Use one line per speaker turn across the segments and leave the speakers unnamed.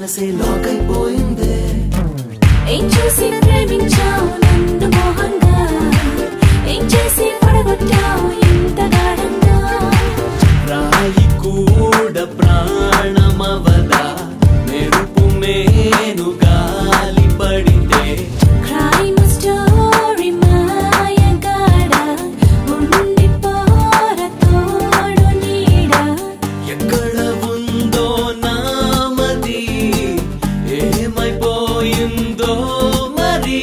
మనసే లాక్ అయిపోయిందే
ఏం చూసి ప్రేమించావు నన్ను మోహంగా ఏం చేసి పడగొట్టావు ఇంత గాఢంగా
రాయి కూడా ప్రాణమవదా మెరుపు మేను గాలి పడితే
క్రైమ్ స్టోరీ మాయగాడ ఉండిపోర తోడు నీడ
ఎక్కడ ఉందో నామది ఏమైపోయిందో మరి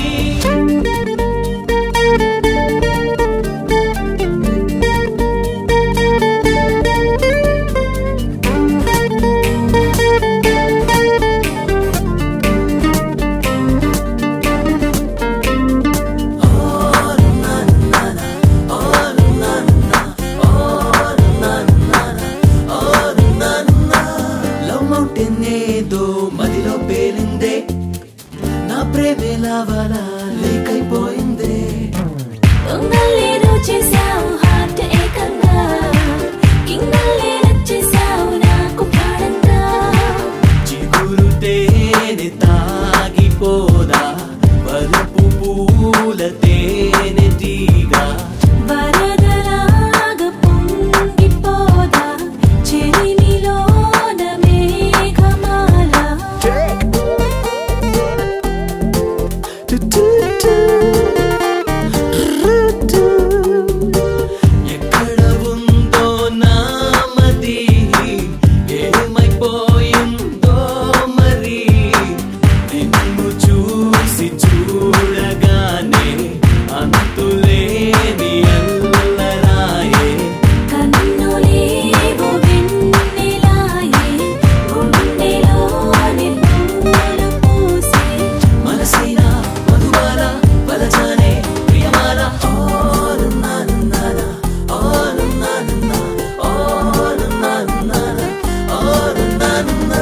లవ్ మౌంటైన్ ఏదో మదిలో పేలిందే నా ప్రేమే లావాలా లేకైపోయిందే
దొంగలేదో చేశావు హార్ట్ ఏకంగా కింగల్లే నచ్చేశావు నాకు ప్రాణంగా
చిగురు తేనె తాగిపోదా వలపు పూల తేనె తీగా
వరదలాగా పొంగిపోదా చెరిమిలోన మేఘమాల
ఎక్కడ ఉందో నామది ఏమైపోయిందో మరి నిన్ను చూసి చూడగానే అంతులేని అల్లరాయే
కన్నులేవో వెన్నెలాయే గుండెలోని పూలు పూసే
మనసైన మధుబాల వలచానే ప్రియమాల ఓలు నాను నానా ఓలు నాను నా ఓలు నాను నానా ఓలు నాను నా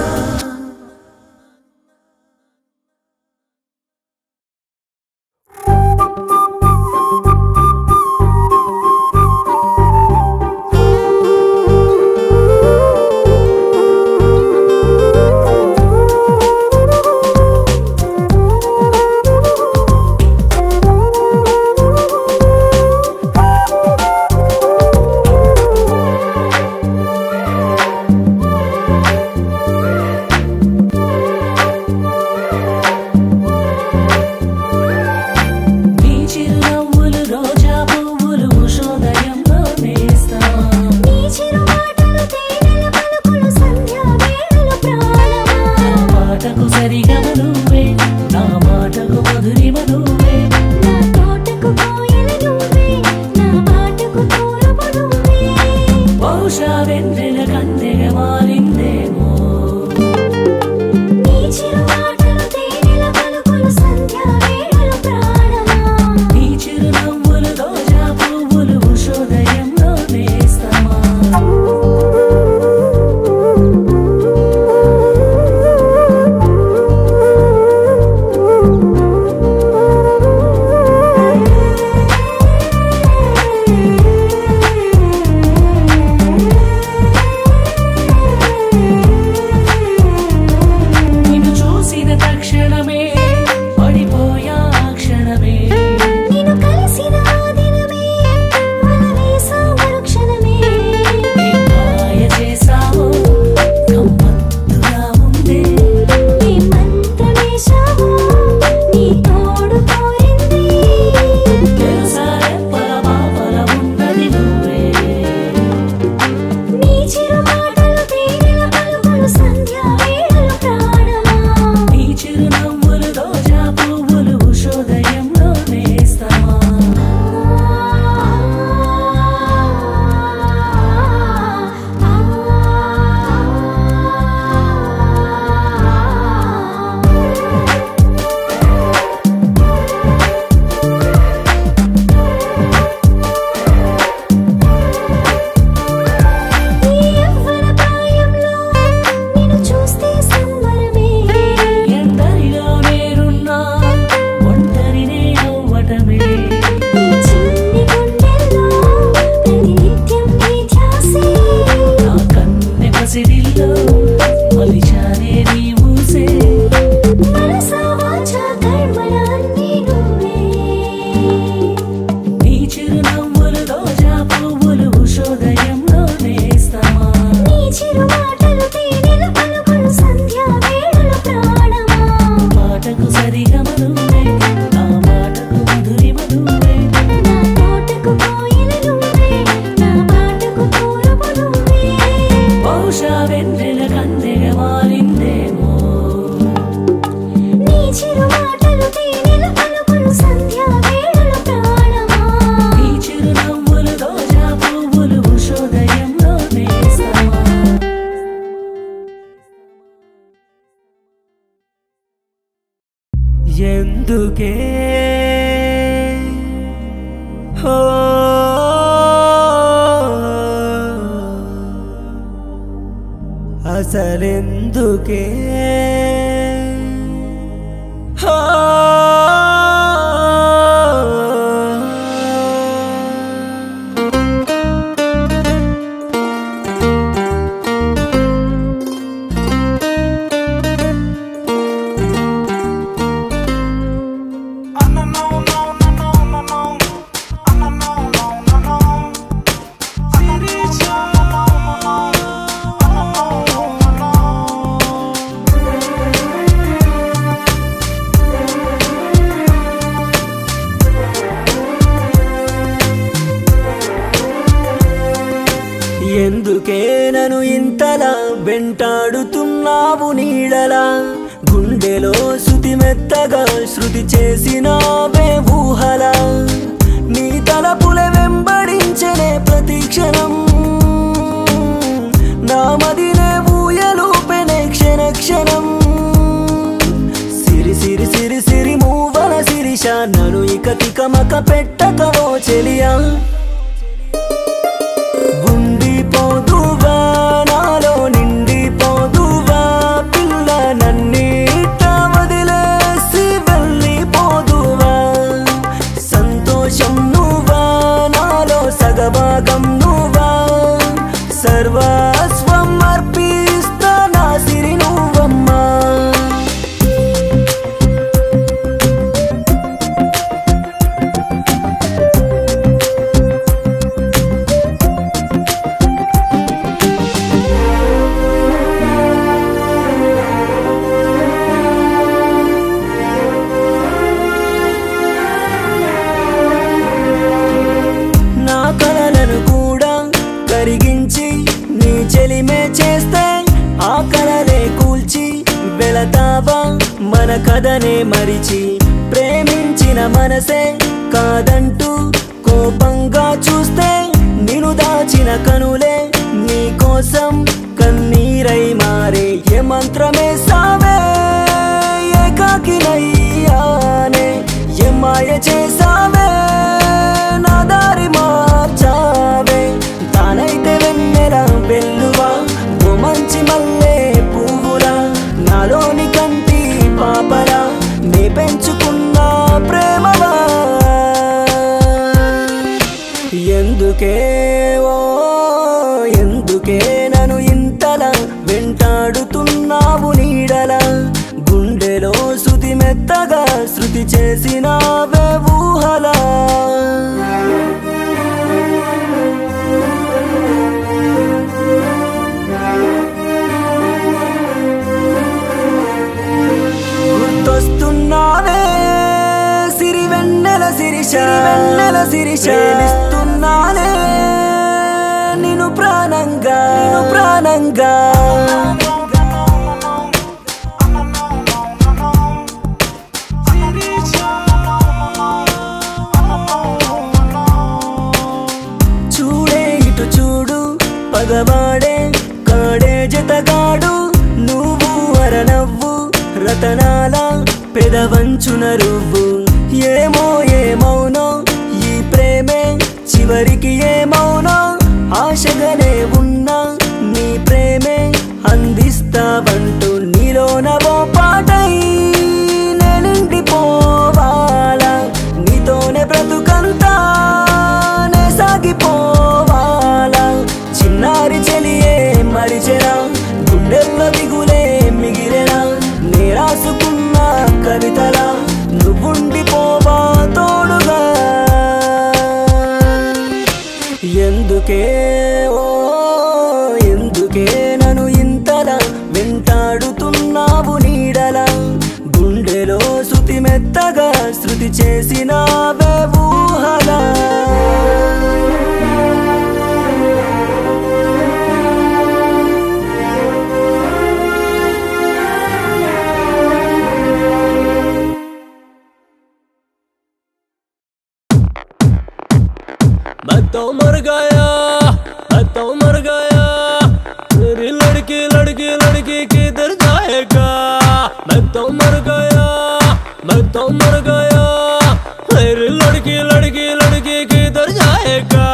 నీ చిరునవ్వులు రోజా పువ్వులు ఉషోదయంలో నేస్తాం
నీ చిరుమాటలు తేనెల పలుకులు సంధ్యా వేళలు ప్రాణమా
నా మాటకు సరిగమ నువ్వే నా మాటకు మధురిమ నువ్వే
నా తోటకు కోయల నువ్వే నా బాటకు తోరపు నువ్వే
బహుశా వెన్నెల కన్నెగ మారిందేమో
నీ చిరుమాటలు తేనెల పలుకులు సంధ్యా వేళలు ప్రాణమా
నీ చిరునవ్వులు రోజా పువ్వులు ఉషోదయంలో నేస్తామా
ఆ
ఎందుకే ఓ అసలెందుకే ఓ ఎందుకే నన్ను ఇంతలా వెంటాడుతున్నావు నీడలా గుండెలో శృతి మెత్తగా శృతి చేసినావే ఊహలా నీ తలపుల వెంబడించనే ప్రతి క్షణం నా మదినే ఊయలూపెనే క్షణ క్షణం సిరి సిరి సిరి సిరి మూవల శిరిష నన్ను ఇక తికమక పెట్టకవో చెలియా ఉండిపోదువా నాలో నిండిపోదువా పిల్ల నన్నీట వదిలేసి వెళ్ళిపోదువా సంతోషం నువ్వా నాలో సగభాగం నువ్వా సర్వస్వం అర్పిస్తా నా సిరి నువ్వమ్మా నా కలలను కూడా కరిగించి నీ చెలిమే చేస్తే ఆ కలలే కూల్చి వెళతావా మన కథనే మరిచి ప్రేమించిన మనసే కాదంటూ కోపంగా చూస్తే నిన్ను దాచిన కనులే నీ కోసం కన్నీరై మారే ఏ మంత్రమే సావే ఏకాకినయ్యానే ఏ మాయ చేసావే నా దారి మార్చావే తానైతే వెన్నెల వెల్లువా ఓ మంచి మల్లె పువ్వులా నాలోని కంటి పాపలా నే పెంచుకున్న ప్రేమవా ఎందుకే ఓ ఎందుకే నన్ను ఇంతలా వెంటాడుతున్నావు నీడలా గుండెలో శృతి మెత్తగా శృతి చేసినావే ఊహలా గుర్తొస్తున్నావే సిరి వెన్నెల సిరిష వెన్నెల సిరిష ఇస్తున్నానే నిన్ను ప్రాణంగా నిన్ను ప్రాణంగా చూడే ఇటు చూడు పగవాడే కాడే జతగాడు నువ్వు అరనవ్వు రతనాల పెదవంచున రువ్వు ఏమో ఏమౌనో ఈ ప్రేమే చివరికి ఏమౌనో ఆశగానే ఉన్నా నీ ప్రేమే అందిస్తావంటూ నీలోన ఓ పాటై నిండిపోవాలా నీతోనే బ్రతుకంతా నే సాగిపోవాలా చిన్నారి చెలియే మరిచెరా గుండెల్లో దిగులే మిగిలినా నే రాసుకున్న కవితలా నువ్వుండిపోవా తోడుగా ఎందుకే ఓ ఎందుకే నన్ను ఇంతలా వెంటాడుతున్నావు నీడలా గుండెలో శృతి మెత్తగా శృతి చేసినావే ఊహలా
मैं तो मर गया मैं तो मर गया मेरी लड़की लड़की लड़की किधर जाएगा मैं तो मर गया मैं तो मर गया मेरी लड़की लड़की लड़की किधर जाएगा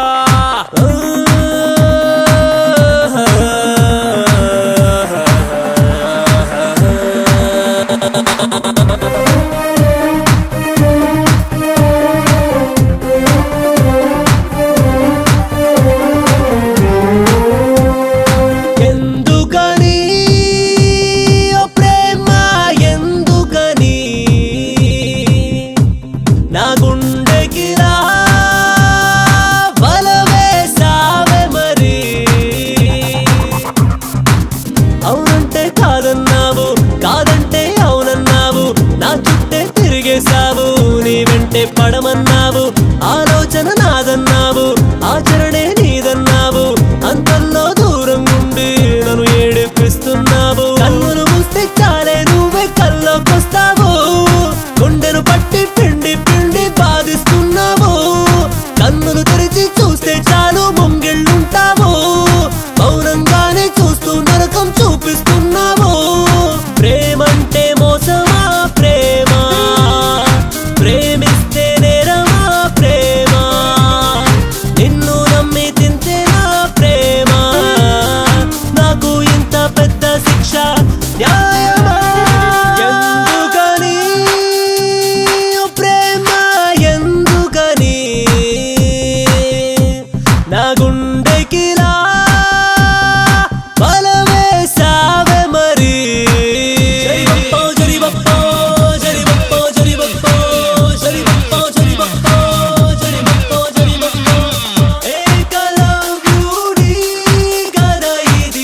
ఎందుకని ఓ ప్రేమ ఎందుకని నా గుండెకి రా బలవేసావే మరి అవునంటే కాదన్నావు కాదంటే అవునన్నావు నా చుట్టే తిరిగేశావు నీ వెంటే పడమన్నావు ఆలోచన నాదన్నావు ఆచరణే నీదన్నావు అంతల్లో దూరం నుండి నన్ను ఏడిపిస్తున్నావు కన్నులు మూస్తే చాలే నువ్వే కల్లోకొస్తావు గుండెను పట్టి పిండి పిండి బాధిస్తున్నావు కన్నులు తెరిచి చూస్తే చాలు ముంగిళ్ళుంటావు మౌనంగానే చూస్తూ నరకం చూపిస్తున్నావు ప్రేమంటే మోసమా ప్రేమ ప్రేమిస్తే నేరమా ప్రేమ నిన్ను నమ్మి తింటేనా ప్రేమ నాకు ఇంత పెద్ద శిక్ష న్యాయమా ఎందుకని ఓ ప్రేమ ఎందుకని నా గుండెకి రా బలవేసావే మరి జరిబప్పో జరిబప్పో జరిబప్పో జరిబప్పో జరిబప్పో జరిబప్పో జరిబప్పో జరిబప్పో ఏకలవ్యుడి కథ ఇది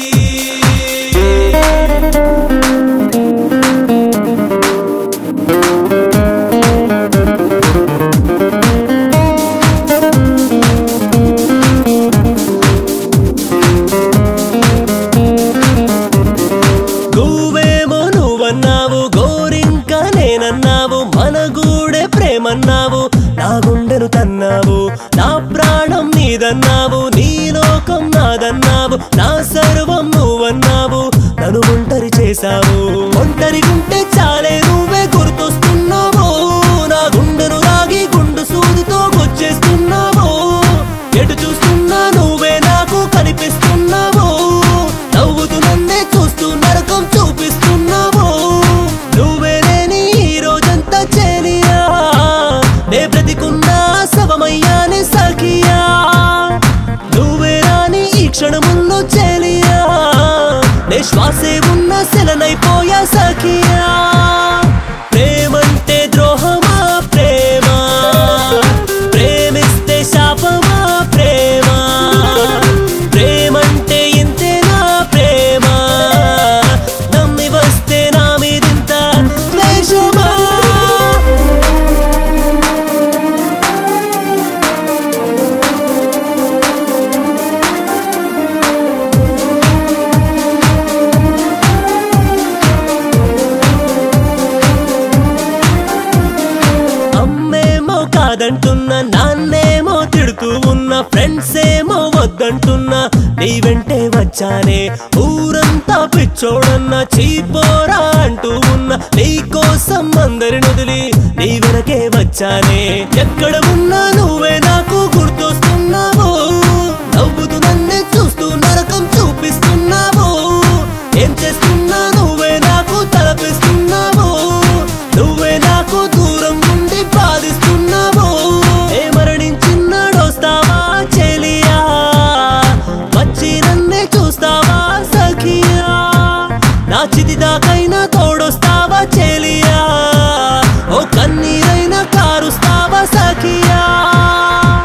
గువ్వేమో నువ్వన్నావు గోరింక నేనన్నావు మన గూడే ప్రేమన్నావు నా గుండెను తన్నావు నా ప్రాణం నీదన్నావు నీ లోకం నాదన్నావు నా సర్వం నువ్వన్నావు నన్ను ఒంటరి చేశావు ఒంటరి గుంటే చాలే నువ్వే గుర్తొస్తున్నావు నా గుండెను రాగి గుండు సూదితో గుచ్చేస్తున్నావు ఎటు చూస్తున్నా నువ్వే నాకు కనిపిస్తున్నావు నవ్వుతూ నన్నే చూస్తూ నరకం చూపిస్తున్నావు నువ్వే లేని ఈ రోజంతా చేలియా నే బ్రతికున్నా శవమయ్యానే సఖియా నువ్వే రాని ఈ క్షణముల్లో చేలియా నే శ్వాసే ఉన్న శలనైపోయా సఖియా ప్రేమంటే ద్రోహమా ప్రేమ ప్రేమిస్తే శాపమా ప్రేమ ప్రేమంటే ఇంతేనా ప్రేమ నమ్మి వస్తే నా మీదింత ద్వేషమా అమ్మేమో కాదంటున్నా నాన్నేమో తిడుతూ ఉన్న ఫ్రెండ్స్ ఏమో వద్దంటున్నా నీ వెంటే వచ్చానే ఊరంతా పిచ్చోడన్నా చీపోరా అంటూ ఉన్న నీ కోసం అందరిని వదిలి నీ వెనకే వచ్చానే ఎక్కడ ఉన్నా నువ్వే నాకు గుర్తొస్తున్నావు నవ్వుతూ నన్నే చూస్తూ నరకం చూపిస్తున్నావు ఏం చేస్తున్నా నువ్వే నాకు తలపిస్తున్నావు నువ్వే నాకు దూరం నుండి బాధిస్తున్నావు ఏ మరణించిన్నాడొస్తావా చెలియా వచ్చి నన్నే చూస్తావా సఖియా నా చితి దాకైనా తోడొస్తావా చెలియా ఓ కన్నీరైనా కారుస్తావా సఖియా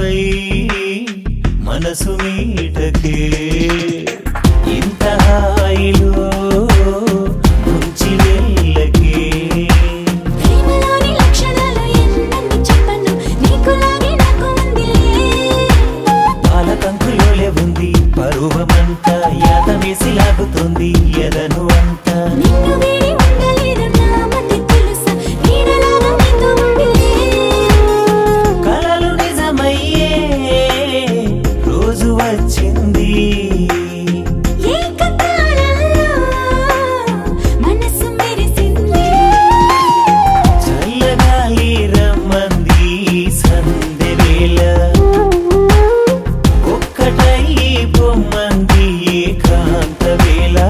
నిజమై మనసు మీటకే ఇంత హాయిలో ముంచి వెళ్ళకే
ప్రేమలోని లక్షణాలు ఎన్నెన్ని చెప్పను నీకులాగే నాకు ఉందిలే
పాల కంకులోలే ఉంది పరువమంతా యాత వేసి లాగుతుంది ఎదను అంతా
నిన్ను వీడి ఉండలేదు నా మతి తెలుసా నీడలాగా నీతో ఉందిలే
కలలు నిజమయ్యే రోజు వచ్చింది
ఏకకాలంలో మనసు మెరిసింది
చల్లగాలి రమ్మంది సందె వేళ ఒక్కటై బొమ్మంది ఏకాంత వేళ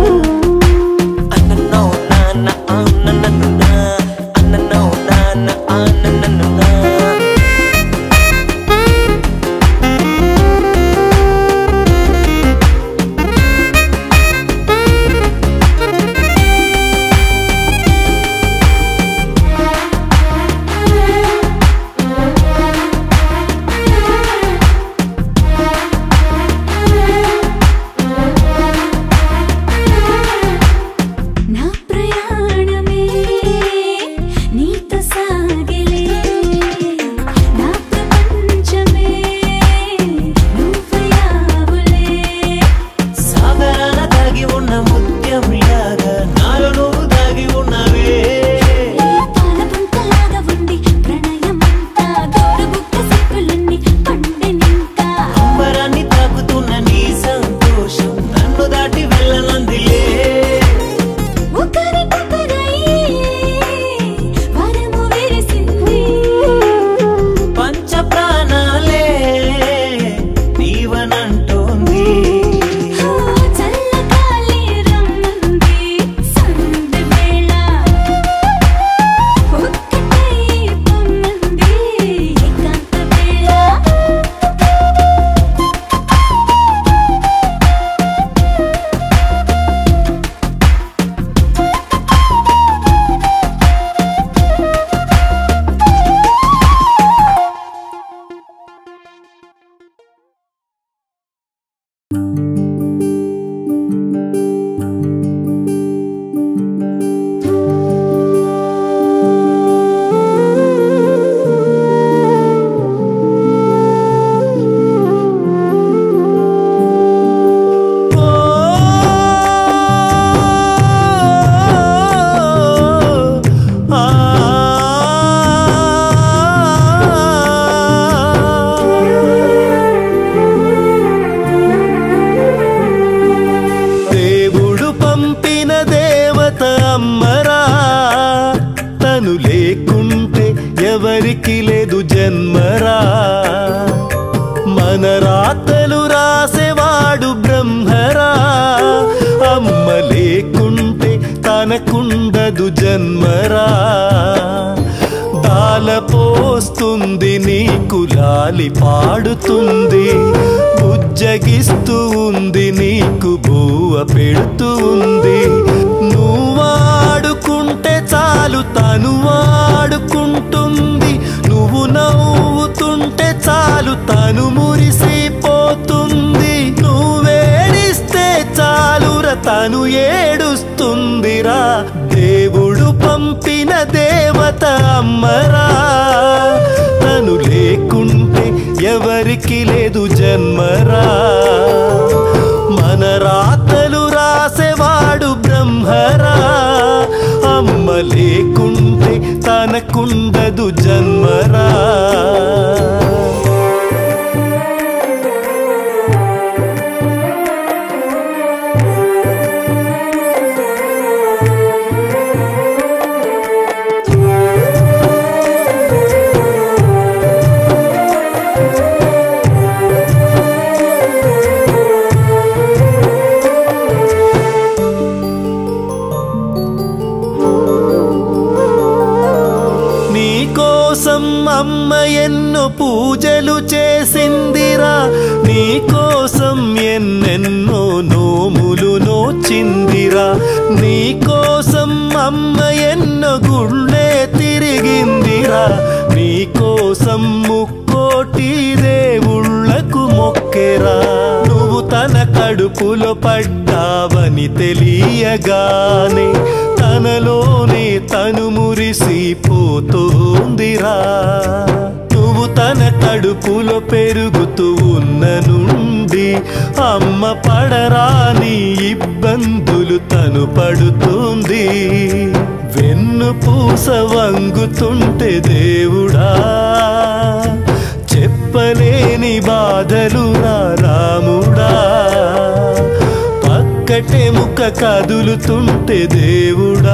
అన్ననో నాన్న ఆననననా అన్ననో నాన్న ఆననననా
నా ప్రయాణమే నీతో సాగిలే నా ప్రపంచమే నువ్వయావులే
సాగరాన దాగి ఉన్న ముత్యం లాగా నాలో నువ్వు దాగి ఉన్నవే
పాలపుంతలాగా ఉండి ప్రణయమంతా గౌరబుక్క సిక్కులన్నీ పండెనింకా
అంబరాన్ని తాకుతున్న నీ సంతోషం నన్ను దాటి వెళ్ళనందిలే
ఒకరికొకరై వరము విరిసింది
పంచ ప్రాణాలే నీవనంటోంది
ఓ చల్లగాలి రమ్మంది సందె వేళ ఒక్కటై పొమ్మంది ఏకాంత వేళ
దేవుడు పంపిన దేవత అమ్మరా తను లేకుంటే ఎవరికి లేదు జన్మరా మన రాతలు రాసేవాడు బ్రహ్మరా అమ్మ లేకుంటే తనకుండదు జన్మరా దాల పోస్తుంది నీకు లాలి పాడుతుంది ఉజ్జగిస్తూ ఉంది నీకు బువ్వ పెడుతూ ఉంది నువ్వాడుకుంటే చాలు తను వాడుకుంటుంది నువ్వు నవ్వుతుంటే చాలు తను మురిసిపోతుంది నువ్వేడిస్తే చాలురా తను ఏడుస్తుందిరా దేవుడు పంపిన దేవత అమ్మరా తను లేకుంటే ఎవరికి లేదు జన్మరా మన రాతలు రాసేవాడు బ్రహ్మరా అమ్మ లేకుంటే తనకుండదు జన్మరా నీకోసం అమ్మ ఎన్నో పూజలు చేసిందిరా నీకోసం ఎన్నెన్నో నోములు నోచిందిరా నీకోసం అమ్మ ఎన్నో గుళ్ళే తిరిగిందిరా నీకోసం ముక్కోటి దే
కడుపులో పడ్డావని తెలియగానే తనలోనే తను మురిసిపోతోందిరా నువ్వు తన కడుపులో పెరుగుతూ ఉన్న నుండి అమ్మ పడరాని ఇబ్బందులు తను పడుతుంది వెన్ను పూస వంగుతుంటే దేవుడా చెప్పలేని బాధలు నా రాముడా పక్కటే ముక్క కదులుతుంటే దేవుడా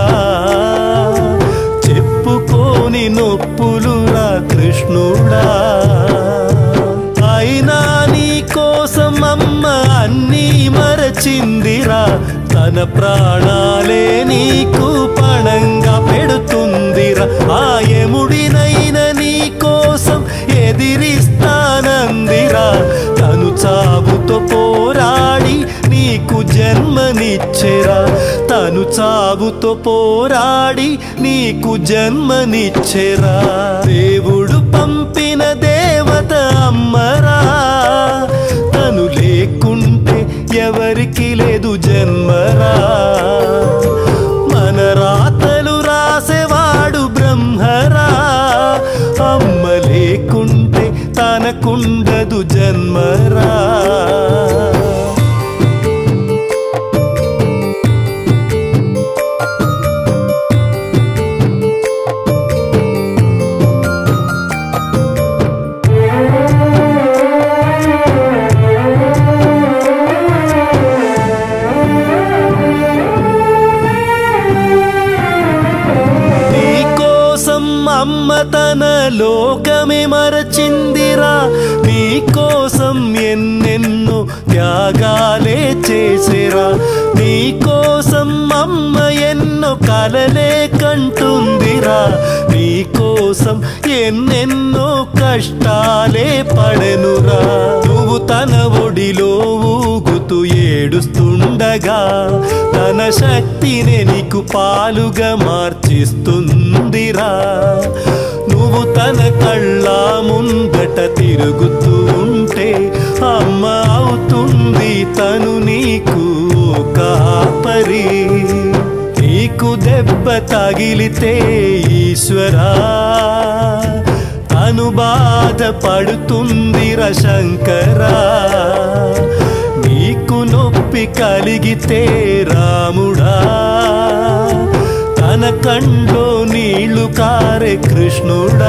చెప్పుకోని నొప్పులు రా కృష్ణుడా అయినా నీ కోసం అమ్మ అన్నీ మరచిందిరా తన ప్రాణాలే నీకు పణంగా పెడుతుందిరా ఆ యముడినైన నీ కోసం ఎదిరిస్తానందిరా తను చావుతో పోరాడి నీకు జన్మనిచ్చెరా తను చావుతో పోరాడి నీకు జన్మనిచ్చెరా దేవుడు పంపిన దేవత అమ్మరా తను లేకుంటే ఎవరికి లేదు జన్మరా మన రాతలు రాసేవాడు బ్రహ్మరా అమ్మ లేకుంటే తనకుండదు జన్మరా నీకోసం అమ్మ తన లోకమే మరచిందిరా నీకోసం ఎన్నెన్నో త్యాగాలే చేసిరా నీకోసం అమ్మ ఎన్నో కలలే కంటుందిరా నీకోసం ఎన్నెన్నో కష్టాలే పడెనురా నువ్వు తన ఒడిలో ఊగుతూ ఏడుస్తుండగా తన శక్తిని నీకు పాలుగా మార్చిస్తుందిరా నువ్వు తన కళ్ళ ముందట తిరుగుతూ ఉంటే అమ్మ అవుతుంది తను నీకు కాపరి నీకు దెబ్బ తగిలితే ఈశ్వరా తను బాధపడుతుందిర శంకరా నీకు నొప్పి కలిగితే రాముడా తన కండ్లో నీళ్లు కారే కృష్ణుడా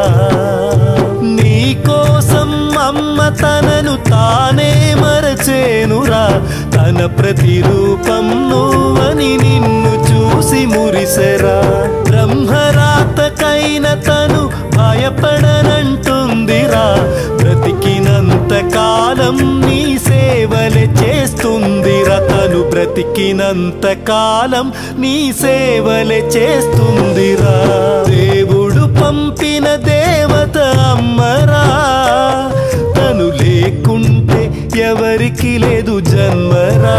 నీకోసం అమ్మ తనను తానే మరచేనురా తన ప్రతిరూపం నువ్వని నిన్ను చూసి మురిసెరా బ్రహ్మరాతకైన తను భయపడనంటుందిరా బ్రతికినంత కాలం నీ సేవలే చేస్తుందిరా తను బ్రతికినంత కాలం నీ సేవలే చేస్తుందిరా దేవుడు పంపిన దేవత అమ్మరా తను లేకుంటే ఎవరికి లేదు జన్మరా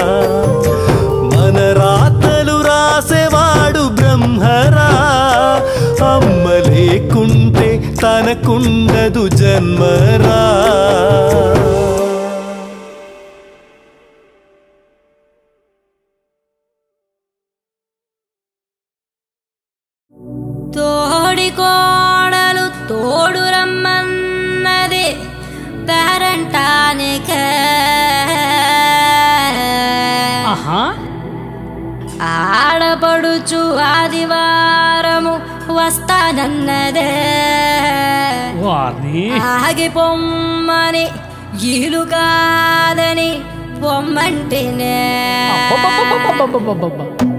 మన రాతలు రాసేవాడు బ్రహ్మరా అమ్మ లేకుంటే తనకుండదు జన్మరా
తోడి కోడలు తోడు రమ్మన్నది పేరంటానికే
ఆహా
ఆడపడుచు ఆదివారము వస్తానన్నదే
వారిని
ఆగి పొమ్మని ఇలు కాదని పొమ్మంటేనే
అబ్బబ్బబ్బబ్బబ్బబ్బబ్బబ్బ.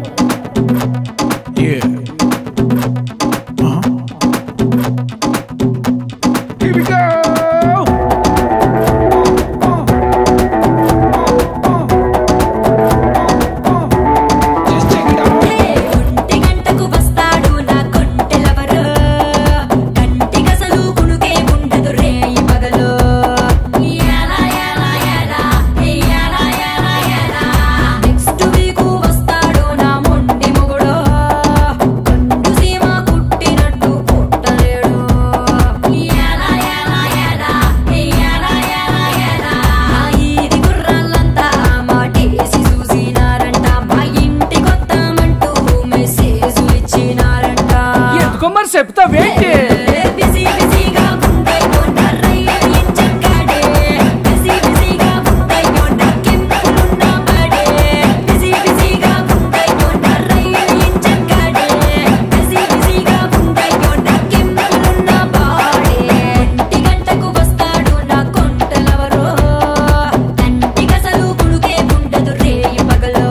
ఒంటి గంటకు వస్తాడు నా కొంటెలవరు కంటి గసలు కునుకే ఉండదు రేయి పగలు ఎలా ఎలా ఎలా ఎలా ఎలా ఎలా నెక్స్ట్ వీక్ వస్తాడు నా
చెప్తావేంటి
బిజీ బిజీగా ఉందయ్యో నా రైలు ఇంచక్కాడే బిజీ బిజీగా ఉందయ్యో నా కింపులున్న బడే బిజీ బిజీగా ఉందయ్యో నా రైలు ఇంచక్కాడే బిజీ బిజీగా ఉందయ్యో నా కింపులున్న బాడే ఒంటి గంటకు వస్తాడు నా కొంటలవరో కంటి గసలు కుడుకే ఉండదు రేయి పగలో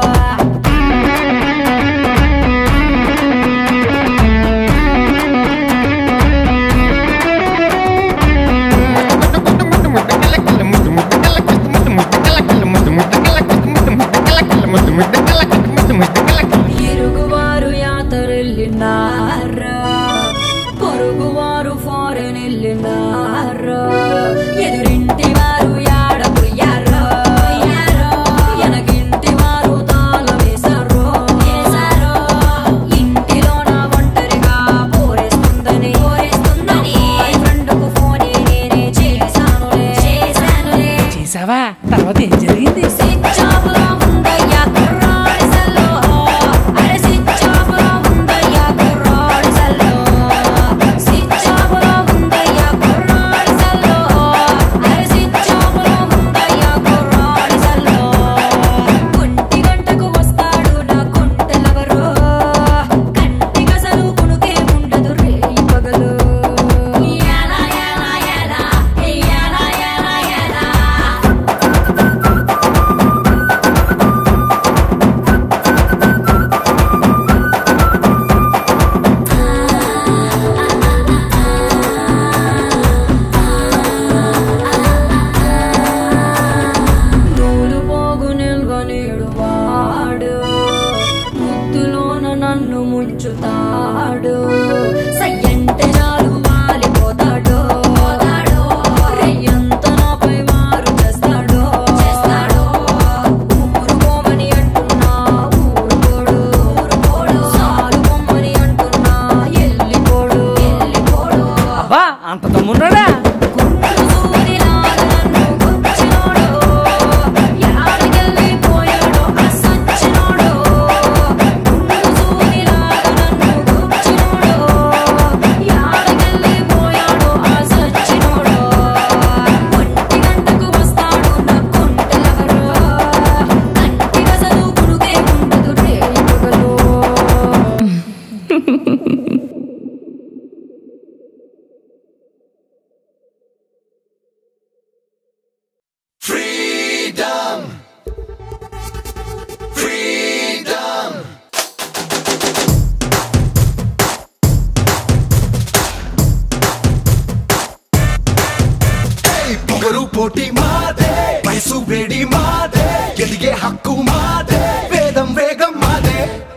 ఇరుగువారు యాతరెళ్ళినారా పొరుగువారు ఫారెన్ వెళ్ళినారా ఎదురింటి వారు యాడ పోయారో ఎనగింటి వారు తాళ వేశారో వేశారో ఇంటిలో నా ఒంటరిగా పోరేస్తుందని పోరేస్తుందని ఫ్రెండ్కు ఫోన్ నేనే చేశానులే చేశానులే
చేసావా తర్వాత ఏం జరిగింది
సిచ్చాపులో ఉందయ్యా కుర్రాడి సల్లో అరే సిచ్చాపులో ఉందయ్యా కుర్రాడి సల్లో సిచ్చాపులో ఉందయ్యా కుర్రాడి సల్లో అరే సిచ్చాపులో ఉందయ్యా కుర్రాడి సల్లో ఒంటి గంటకు వస్తాడు నా కొంటలవరో కంటి గసలు కునుకే ఉండదు రేయి పగలు యాలా యాలా యాలా యాలా యాలా యాలా నూలు పోగు నిల్వనీడు వాడు ముద్దులోన నన్ను ముంచుతాడు సయ్యంటే చాలు వాలిపోతాడు రెయ్యంత నాపై వారు చేస్తాడు చేస్తాడు ఊరు పోమని అంటున్నా ఊరుకోడు ఊరుకోడు సాలు పొమ్మని అంటున్నా ఎల్లిపోడు ఎల్లిపోడు
అబ్బా అంత తమ్మున్నాడా
పొగరు పోటీ మాదే వయసు వేడి మాదే